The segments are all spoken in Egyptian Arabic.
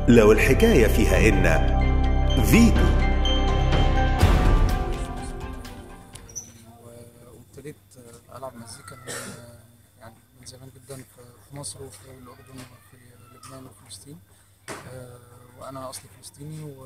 لو الحكاية فيها إن فيتو وابتديت العب مزيكا من يعني من زمان جدا في في مصر وفي الاردن وفي لبنان وفلسطين آه، وانا اصلي فلسطيني و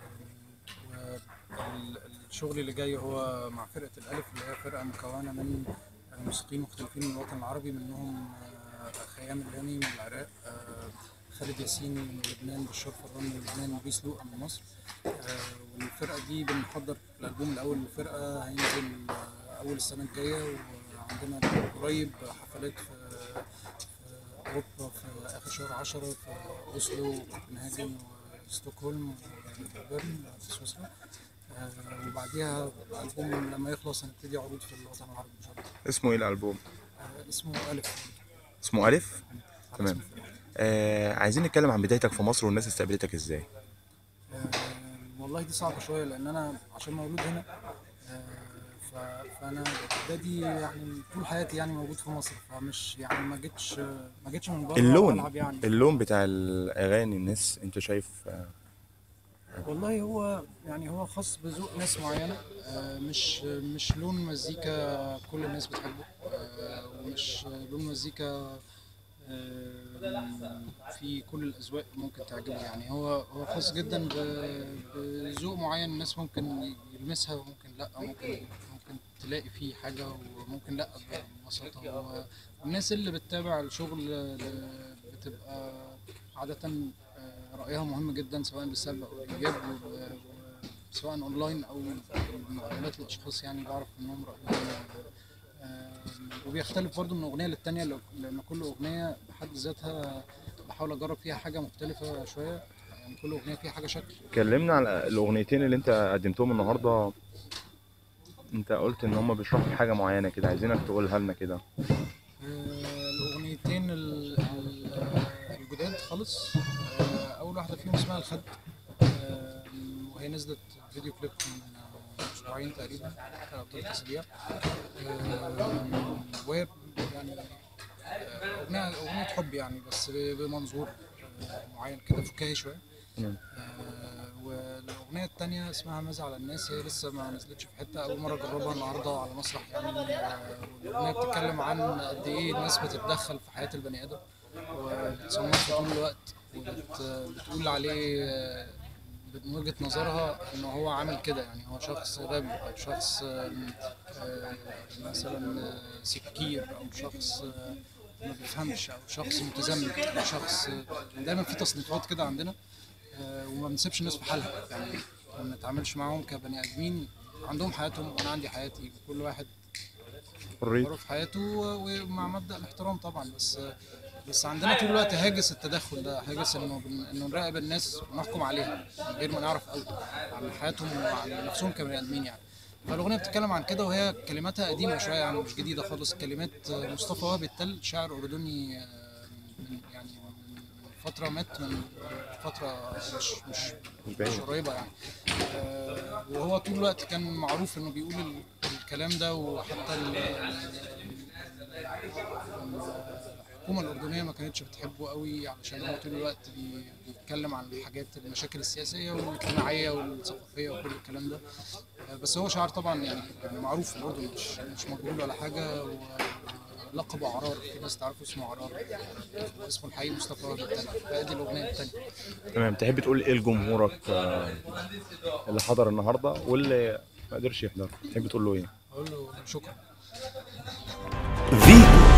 والشغل اللي جاي هو مع فرقه الالف اللي هي فرقه مكونه من موسيقيين مختلفين من الوطن العربي منهم آه، خيام اللاني من العراق آه، خالد ياسين من لبنان بشار فران من لبنان وبيس لوقا من مصر آه، والفرقه دي بنحضر الالبوم الاول للفرقه هينزل آه، اول السنه الجايه وعندنا قريب حفلات في في اوروبا في اخر شهر 10 في اوسلو وكوبنهاجن وستوكهولم وبيرن في سويسرا آه، وبعديها الالبوم لما يخلص هنبتدي عروض في الوطن العربي ان شاء الله اسمه ايه الالبوم آه، اسمه الف اسمه الف على تمام. اسم الفرقة. آه عايزين نتكلم عن بدايتك في مصر والناس استقبلتك ازاي آه، والله دي صعبة شوية لأن أنا عشان مولود هنا آه، ف- فأنا بادي يعني طول حياتي يعني موجود في مصر فمش يعني ما جيتش ما جيتش من بره اللون ألعب يعني اللون بتاع الاغاني الناس انت شايف آه، والله هو يعني هو خاص بذوق ناس معينة آه، مش مش لون مزيكا كل الناس بتحبه آه، ومش لون مزيكا آه، في كل الأذواق ممكن تعجبه يعني هو هو خاص جدا ب- بذوق معين الناس ممكن يلمسها وممكن لا ممكن ممكن تلاقي فيه حاجة وممكن لا ببساطة و- والناس اللي بتتابع الشغل آه، بتبقى عادة آه، رأيها مهم جدا سواء بالسلب أو بالإيجاب و- و- سواء أونلاين أو مقابلات الأشخاص يعني بعرف إنهم رأيهم آه، وبيختلف برضه من أغنية للتانية لأ- لأن كل أغنية بحد ذاتها بحاول أجرب فيها حاجة مختلفة شوية يعني كل أغنية فيها حاجة شكل كلمنا عن الاغنيتين اللي انت قدمتهم النهارده انت قلت ان هم بيشرحوا حاجه معينه كده عايزينك تقولها لنا كده آه، الأغنيتين ال- ال- الجداد خالص آه، أول واحدة فيهم اسمها الخد آه، وهي نزلت فيديو كليب من آه، أسبوعين تقريبا أو ثلاث أسابيع آه، وهي يعني آه، أغنية أغنية حب يعني بس ب- بمنظور آه، معين كده فكاهي شوية تمام. آه، والاغنيه الثانيه اسمها ماذا على الناس هي لسه ما نزلتش في حته اول مره اجربها النهارده على مسرح يعني آه، والاغنيه بتتكلم عن قد ايه الناس بتتدخل في حياه البني ادم وبتصنفه طول الوقت وبتقول عليه آه، من وجهه نظرها ان هو عامل كده يعني هو شخص غبي او شخص آه، آه، مثلا آه، سكير او شخص آه، ما بيفهمش او شخص متزمت او شخص دايما في تصنيفات كده عندنا آه، وما بنسيبش الناس في حالها يعني ما بنتعاملش معاهم كبني ادمين عندهم حياتهم وانا عندي حياتي وكل واحد حرية حر في حياته ومع مبدا الاحترام طبعا بس بس عندنا طول الوقت هاجس التدخل ده هاجس انه بن- انه نراقب الناس ونحكم عليها من غير ما نعرف قوي عن حياتهم وعن نفسهم كبني ادمين يعني فالاغنيه بتتكلم عن كده وهي كلماتها قديمه شويه يعني مش جديده خالص كلمات مصطفى وهب التل شاعر اردني آه، من يعني من فتره مات من فتره مش مش مش مش بعيد قريبه يعني آه، وهو طول الوقت كان معروف انه بيقول ال- الكلام ده وحتى ال- الحكومه الاردنيه ما كانتش بتحبه قوي علشان هو طول الوقت بي- بيتكلم عن الحاجات المشاكل السياسيه والاجتماعيه والثقافيه وكل الكلام ده آه، بس هو شاعر طبعا يعني يعني معروف في الاردن مش مش مجهول ولا حاجه ولقبه عرار في ناس تعرفه اسمه عرار اسمه الحقيقي مصطفى وهب التاني فادي الاغنيه الثانيه تمام تحب تقول ايه لجمهورك آه، اللي حضر النهارده واللي ما قدرش يحضر تحب تقول له ايه اقول له شكرا فيتو